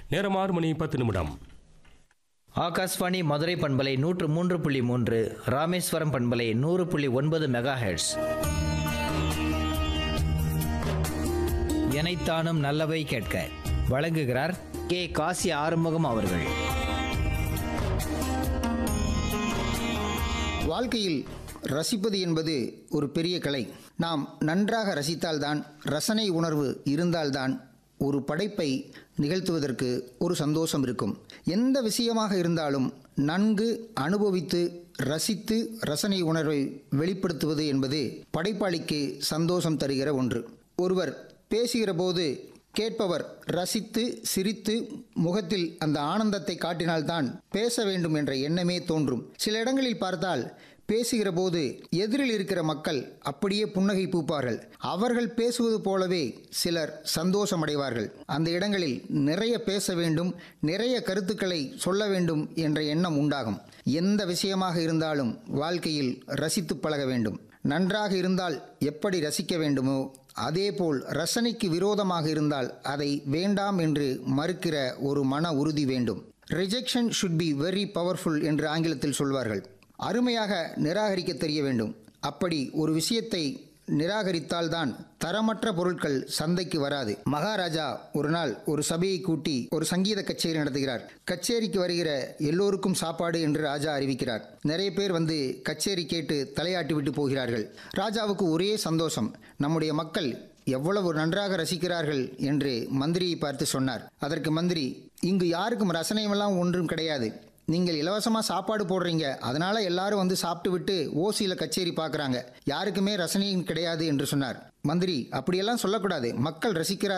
நேரம் ஆறு மணி பத்து நிமிடம் ஆகாஷ்வாணி மதுரை பண்பலை நூற்று மூன்று புள்ளி மூன்று ராமேஸ்வரம் பண்பலை நூறு புள்ளி ஒன்பது மெகா ஹெர்ட்ஸ் எனைத்தானும் நல்லவை கேட்க வழங்குகிறார் கே காசி ஆறுமுகம் அவர்கள் வாழ்க்கையில் ரசிப்பது என்பது ஒரு பெரிய கலை நாம் நன்றாக ரசித்தால்தான் ரசனை உணர்வு இருந்தால்தான் ஒரு படைப்பை நிகழ்த்துவதற்கு ஒரு சந்தோஷம் இருக்கும் எந்த விஷயமாக இருந்தாலும் நன்கு அனுபவித்து ரசித்து ரசனை உணர்வை வெளிப்படுத்துவது என்பது படைப்பாளிக்கு சந்தோஷம் தருகிற ஒன்று ஒருவர் பேசுகிற போது கேட்பவர் ரசித்து சிரித்து முகத்தில் அந்த ஆனந்தத்தை காட்டினால்தான் பேச வேண்டும் என்ற எண்ணமே தோன்றும் சில இடங்களில் பார்த்தால் பேசுகிற போது எதிரில் இருக்கிற மக்கள் அப்படியே புன்னகை பூப்பார்கள் அவர்கள் பேசுவது போலவே சிலர் சந்தோஷமடைவார்கள் அந்த இடங்களில் நிறைய பேச வேண்டும் நிறைய கருத்துக்களை சொல்ல வேண்டும் என்ற எண்ணம் உண்டாகும் எந்த விஷயமாக இருந்தாலும் வாழ்க்கையில் ரசித்து பழக வேண்டும் நன்றாக இருந்தால் எப்படி ரசிக்க வேண்டுமோ அதேபோல் ரசனைக்கு விரோதமாக இருந்தால் அதை வேண்டாம் என்று மறுக்கிற ஒரு மன உறுதி வேண்டும் rejection should be very powerful என்று ஆங்கிலத்தில் சொல்வார்கள் அருமையாக நிராகரிக்க தெரிய வேண்டும் அப்படி ஒரு விஷயத்தை நிராகரித்தால்தான் தரமற்ற பொருட்கள் சந்தைக்கு வராது மகாராஜா ஒரு நாள் ஒரு சபையை கூட்டி ஒரு சங்கீத கச்சேரி நடத்துகிறார் கச்சேரிக்கு வருகிற எல்லோருக்கும் சாப்பாடு என்று ராஜா அறிவிக்கிறார் நிறைய பேர் வந்து கச்சேரி கேட்டு தலையாட்டி விட்டு போகிறார்கள் ராஜாவுக்கு ஒரே சந்தோஷம் நம்முடைய மக்கள் எவ்வளவு நன்றாக ரசிக்கிறார்கள் என்று மந்திரியை பார்த்து சொன்னார் அதற்கு மந்திரி இங்கு யாருக்கும் ரசனையெல்லாம் ஒன்றும் கிடையாது நீங்கள் இலவசமாக சாப்பாடு போடுறீங்க அதனால எல்லாரும் வந்து சாப்பிட்டு விட்டு ஓசியில் கச்சேரி பார்க்குறாங்க யாருக்குமே ரசனையும் கிடையாது என்று சொன்னார் மந்திரி அப்படியெல்லாம் சொல்லக்கூடாது மக்கள் ரசிக்கிறார்